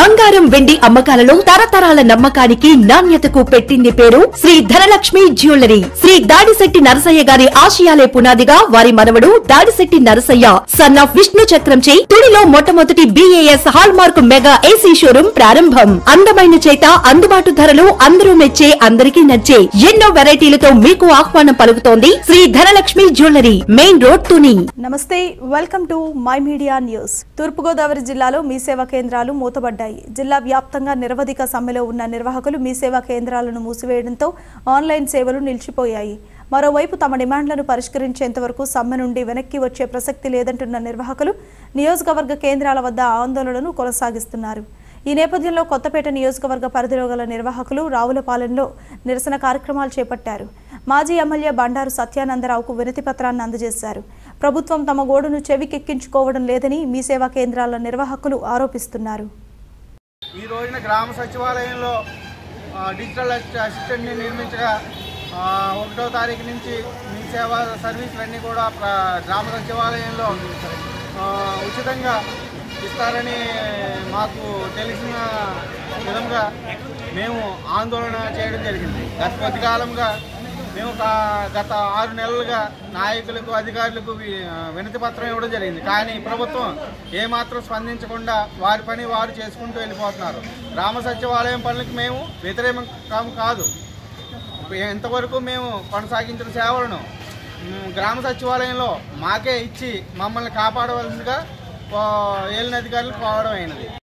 బంగారం వెండి అమ్మకాలలో తరతరాల నమ్మకానికి నాణ్యతకు పెట్టింది పేరు శ్రీ ధనలక్ష్మి జ్యువెలరీ శ్రీ దాడిశెట్టి నరసయ్య గారి ఆశయాలే పునాదిగా వారి మనవడు దాడిశెట్టి నరసయ్య సన్ ఆఫ్ విష్ణు చక్రంచే తుడిలో మొట్టమొదటి BIS hallmark mega AC showroom ప్రారంభం అందమైన చేత అందుబాటు ధరలు అందరూ మెచ్చే అందరికీ నచ్చే ఎన్నో వెరైటీలతో మీకు ఆహ్వానం పలుకుతోంది Sri Dhanalakshmi jewellery main road Tuni నమస్తే welcome to my media news Thoorpugodavari జిల్లాలో మీ సేవా కేంద్రాలు మూతబడ్డాయి జిల్లా వ్యాప్తంగా నిరవధిక సమ్మెలో ఉన్న నిర్వాహకులు మీ సేవా కేంద్రాలను మూసివేయడంతో ఆన్లైన్ సేవలు నిలిచిపోయాయి మరోవైపు తమ డిమాండ్లను పరిష్కరించేంత వరకు సమ్మె నుండి వెనక్కి వచ్చే ప్రసక్తి లేదంటున్న నిర్వాహకులు నియోజకవర్గ కేంద్రాల వద్ద ఆందోళనను కొనసాగిస్తున్నారు ఈ నేపథ్యంలో కొత్తపేట నియోజకవర్గ పరిధిలో గల నిర్వాహకులు రావులపాలెంలో నిరసన కార్యక్రమాలు చేపట్టారు మాజీ ఎమ్మెల్యే బండారు సత్యానందరావుకు వినతి పత్రాన్ని అందజేశారు ప్రభుత్వం తమ గోడును చెవికెక్కించుకోవడం లేదని మీ సేవా కేంద్రాల నిర్వాహకులు ఆరోపిస్తున్నారు ఈ రోజున గ్రామ సచివాలయంలో ఆ, డిజిటల్ అసిస్ట్- అసిస్టెంట్ని నిర్మించగా ఆ, ఒకటో తారీఖు నుంచి మీ సేవా సర్వీసులన్నీ కూడా ప్ర- గ్రామ సచివాలయంలో ఆ, ఉచితంగా ఇస్తారని మాకు తెలిసిన విధంగా మేము ఆందోళన చేయడం జరిగింది గత కొద్ది కాలంగా మేము ఒక గత ఆరు నెలలుగా నాయకులకు అధికారులకు వి- వినతి పత్రం ఇవ్వడం జరిగింది కానీ ప్రభుత్వం ఏమాత్రం స్పందించకుండా వారి పని వారు చేసుకుంటూ వెళ్ళిపోతున్నారు గ్రామ సచివాలయం పనులకు మేము వ్యతిరేకం కాదు ఎంతవరకు మేము కొనసాగించిన సేవలను మ్, గ్రామ సచివాలయంలో మాకే ఇచ్చి మమ్మల్ని కాపాడవలసిందిగా ఆ, ఏలిన అధికారులు కోవడం అయినది